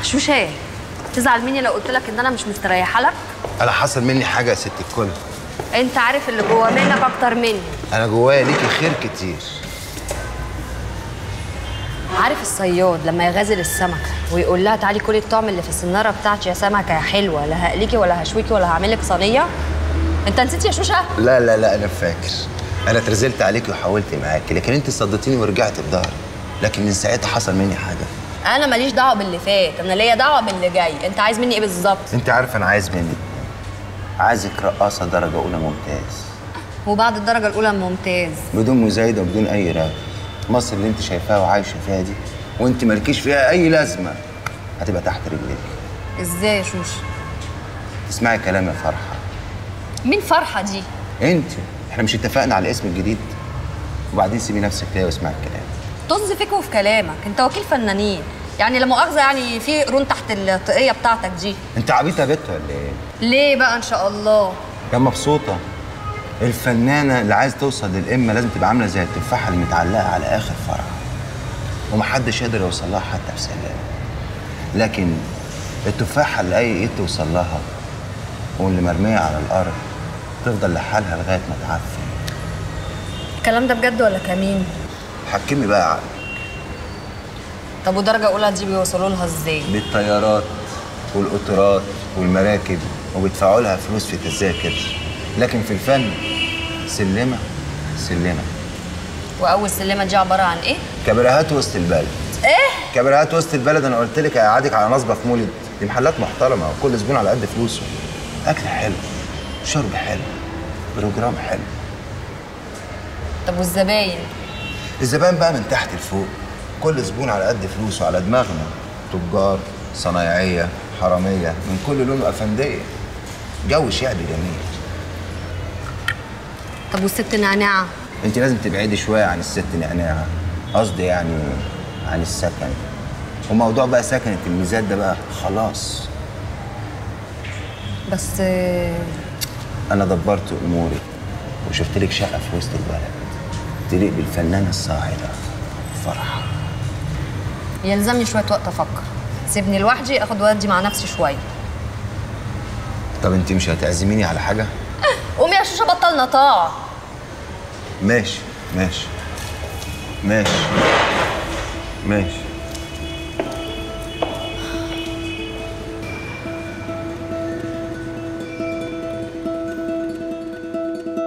شوشاه تزعل مني لو قلت لك ان انا مش مستريحه لك انا حصل مني حاجه يا ست الكل انت عارف اللي جوه منك اكتر مني انا جوايا ليكي خير كتير عارف الصياد لما يغازل السمكه ويقول لها تعالي كلي الطعم اللي في السناره بتاعتي يا سمكه يا حلوه لا هقليكي ولا هشويكي ولا هعملك صينيه انت نسيت يا شوشه لا لا لا انا فاكر انا اترزلت عليكي وحاولت معاكي لكن انت صدتيني ورجعت بظهري لكن من ساعتها حصل مني حاجه انا ماليش دعوه باللي فات انا ليا دعوه باللي جاي انت عايز مني ايه بالظبط انت عارف انا عايز منك عايزك رقاصه درجه اولى ممتاز وبعد الدرجه الاولى ممتاز بدون مزايده وبدون اي راب مصر اللي انت شايفاها وعايشه فيها دي وانت مالكيش فيها اي لازمه هتبقى تحت رجليك ازاي يا شوش اسمعي كلام يا فرحه مين فرحه دي انت احنا مش اتفقنا على الاسم الجديد وبعدين سيبي نفسك كده واسمعي الكلام طز فيك وفي كلامك انت وكيل فنانين يعني لا مؤاخذه يعني في قرون تحت الطاقيه بتاعتك دي انت عبيطه يا بت ولا ايه ليه بقى ان شاء الله كان مبسوطه الفنانه اللي عايز توصل للقمه لازم تبقى عامله زي التفاحه اللي متعلقه على اخر فرع ومحدش قادر يوصل لها حتى بسلام لكن التفاحه اللي اي ايد توصل لها واللي مرميه على الارض تفضل لحالها لغايه ما تعفن الكلام ده بجد ولا كمين حكمي بقى عقلك طب ودرجه اولى دي بيوصلوا لها ازاي بالطيارات والقطارات والمراكب وبيدفعوا لها فلوس في تذاكر لكن في الفن سلمه سلمه واول سلمه دي عباره عن ايه كبرهات وسط البلد ايه كبرهات وسط البلد انا قلت لك اقعدك على نصبه في مولد دي محلات محترمه وكل زبون على قد فلوسه اكل حلو شرب حلو بروجرام حلو طب والزباين الزبائن بقى من تحت لفوق كل زبون على قد فلوسه على دماغنا تجار صنايعيه حراميه من كل لون وافنديه جو شعبي جميل طب والست نعناعه انت لازم تبعدي شويه عن الست نعناعه قصدي يعني عن السكن وموضوع بقى سكن التلميذات ده بقى خلاص بس آه، انا دبرت اموري وشفت لك شقه في وسط البلد تليق بالفنانه الصاعده فرحه يلزمني شويه وقت افكر سيبني لوحدي اخد ودي مع نفسي شويه طب انت مش هتعزميني على حاجه قومي يا شوشه بطلنا طاعه ماشي ماشي ماشي ماشي